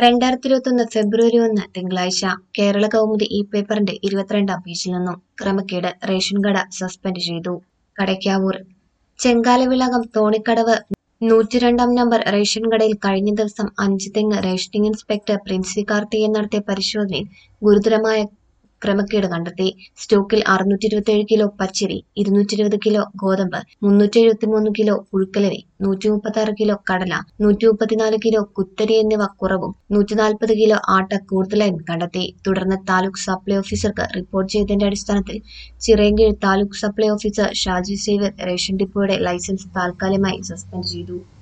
രണ്ടായിരത്തി ഇരുപത്തൊന്ന് ഫെബ്രുവരി ഒന്ന് തിങ്കളാഴ്ച കേരള കൗമുദി ഈ പേപ്പറിന്റെ ഇരുപത്തിരണ്ടാം പേജിൽ നിന്നും ക്രമക്കേട് റേഷൻ കട സസ്പെൻഡ് ചെയ്തു കടയ്ക്കാവൂർ ചെങ്കാലവിളകം തോണിക്കടവ് നൂറ്റിരണ്ടാം നമ്പർ റേഷൻ കടയിൽ കഴിഞ്ഞ ദിവസം Anchuthengu rationing inspector Princy Karthikan നടത്തിയ പരിശോധനയിൽ ഗുരുതരമായ ക്രമക്കേട് കണ്ടെത്തി സ്റ്റോക്കിൽ അറുന്നൂറ്റി ഇരുപത്തിയേഴ് കിലോ പച്ചരി ഇരുന്നൂറ്റി ഇരുപത് കിലോ ഗോതമ്പ് മുന്നൂറ്റി എഴുപത്തിമൂന്ന് കിലോ പുഴുക്കലരി നൂറ്റി മുപ്പത്തി ആറ് കിലോ കടല നൂറ്റി മുപ്പത്തിനാല് കിലോ കുത്തരി എന്നിവ കുറവും നൂറ്റി നാൽപ്പത് കിലോ ആട്ട കൂടുതലായും കണ്ടെത്തി തുടർന്ന് താലൂക്ക് സപ്ലൈ ഓഫീസർക്ക് റിപ്പോർട്ട് ചെയ്തതിന്റെ അടിസ്ഥാനത്തിൽ Chirayinkeezh taluk supply officer Shaji Xavier ration ഡിപ്പോയുടെ ലൈസൻസ് താൽക്കാലികമായി സസ്പെൻഡ് ചെയ്തു